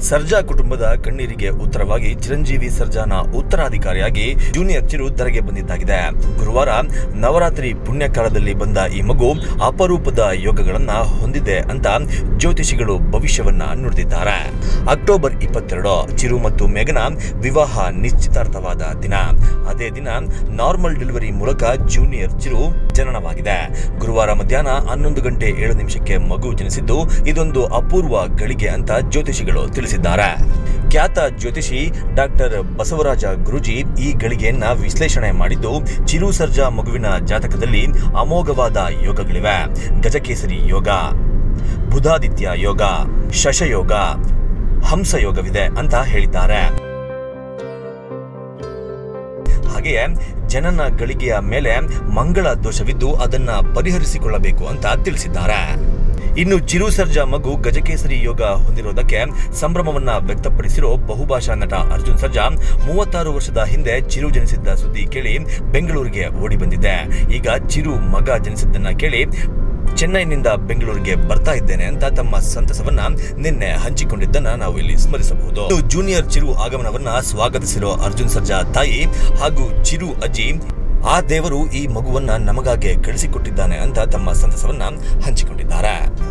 ಸರ್ಜಾ ಕುಟುಂಬದ ಕಣ್ಣೀರಿಗೆ ಉತ್ತರವಾಗಿ ಚಿರಂಜೀವಿ ಸರ್ಜಾನ ಉತ್ತರಾಧಿಕಾರಿಯಾಗಿ ಜೂನಿಯರ್ ಚಿರು ಧರೆಗೆ ಬಂದಿದ್ದಾಗಿದೆ ಗುರುವಾರ ನವರಾತ್ರಿ ಪುಣ್ಯಕಾಲದಲ್ಲಿ ಬಂದ ಈ ಮಗು ಅಪರೂಪದ ಯೋಗಗಳನ್ನ ಹೊಂದಿದೆ ಅಂತ ಜ್ಯೋತಿಷಿಗಳು ಭವಿಷ್ಯವನ್ನ ನುಡಿದಿದ್ದಾರೆ ಅಕ್ಟೋಬರ್ ಇಪ್ಪತ್ತೆರಡು ಚಿರು ಮತ್ತು ಮೇಘನ ವಿವಾಹ ನಿಶ್ಚಿತಾರ್ಥವಾದ ದಿನ ಅದೇ ದಿನ ನಾರ್ಮಲ್ ಡೆಲಿವರಿ ಮೂಲಕ ಜೂನಿಯರ್ ಚಿರು ಜನನವಾಗಿದೆ ಗುರುವಾರ ಮಧ್ಯಾಹ್ನ ಹನ್ನೊಂದು ಗಂಟೆ ಏಳು ನಿಮಿಷಕ್ಕೆ ಮಗು ಜನಿಸಿದ್ದು ಇದೊಂದು ಅಪೂರ್ವ ಗಳಿಗೆ ಅಂತ ಜ್ಯೋತಿಷಿಗಳು ತಿಳಿಸಿದ್ದಾರೆ ಖ್ಯಾತ ಜ್ಯೋತಿಷಿ ಡಾಕ್ಟರ್ ಬಸವರಾಜ ಗುರುಜಿ ಈ ಗಳಿಗೆಯನ್ನ ವಿಶ್ಲೇಷಣೆ ಮಾಡಿದ್ದು ಚಿರು ಸರ್ಜಾ ಮಗುವಿನ ಜಾತಕದಲ್ಲಿ ಅಮೋಘವಾದ ಯೋಗಗಳಿವೆ ಗಜಕೇಸರಿ ಯೋಗ ಬುಧಾದಿತ್ಯ ಯೋಗ ಶಶಯೋಗ ಹಂಸಯೋಗವಿದೆ ಅಂತ ಹೇಳಿದ್ದಾರೆ ಹಾಗೆಯೇ ಜನನ ಗಳಿಗೆಯ ಮೇಲೆ ಮಂಗಳ ದೋಷವಿದ್ದು ಅದನ್ನ ಪರಿಹರಿಸಿಕೊಳ್ಳಬೇಕು ಅಂತ ತಿಳಿಸಿದ್ದಾರೆ ಇನ್ನು ಚಿರು ಸರ್ಜಾ ಮಗು ಗಜಕೇಸರಿ ಯೋಗ ಹೊಂದಿರೋದಕ್ಕೆ ಸಂಭ್ರಮವನ್ನ ವ್ಯಕ್ತಪಡಿಸಿರೋ ಬಹುಭಾಷಾ ನಟ ಅರ್ಜುನ್ ಸರ್ಜಾ ಮೂವತ್ತಾರು ವರ್ಷದ ಹಿಂದೆ ಚಿರು ಜನಿಸಿದ್ದ ಸುದ್ದಿ ಕೇಳಿ ಬೆಂಗಳೂರಿಗೆ ಓಡಿ ಬಂದಿದ್ದೆ ಈಗ ಚಿರು ಮಗ ಜನಿಸಿದ್ದನ್ನ ಕೇಳಿ ಚೆನ್ನೈನಿಂದ ಬೆಂಗಳೂರಿಗೆ ಬರ್ತಾ ಇದ್ದೇನೆ ಅಂತ ತಮ್ಮ ಸಂತಸವನ್ನ ನಿನ್ನೆ ಹಂಚಿಕೊಂಡಿದ್ದನ್ನ ನಾವು ಇಲ್ಲಿ ಸ್ಮರಿಸಬಹುದು ಇನ್ನು ಜೂನಿಯರ್ ಚಿರು ಆಗಮನವನ್ನ ಸ್ವಾಗತಿಸಿರೋ ಅರ್ಜುನ್ ಸರ್ಜಾ ತಾಯಿ ಹಾಗೂ ಚಿರು ಅಜ್ಜಿ ಆ ದೇವರು ಈ ಮಗುವನ್ನ ನಮಗಾಗೆ ಕಳಿಸಿಕೊಟ್ಟಿದ್ದಾನೆ ಅಂತ ತಮ್ಮ ಸಂತಸವನ್ನ ಹಂಚಿಕೊಂಡಿದ್ದಾರೆ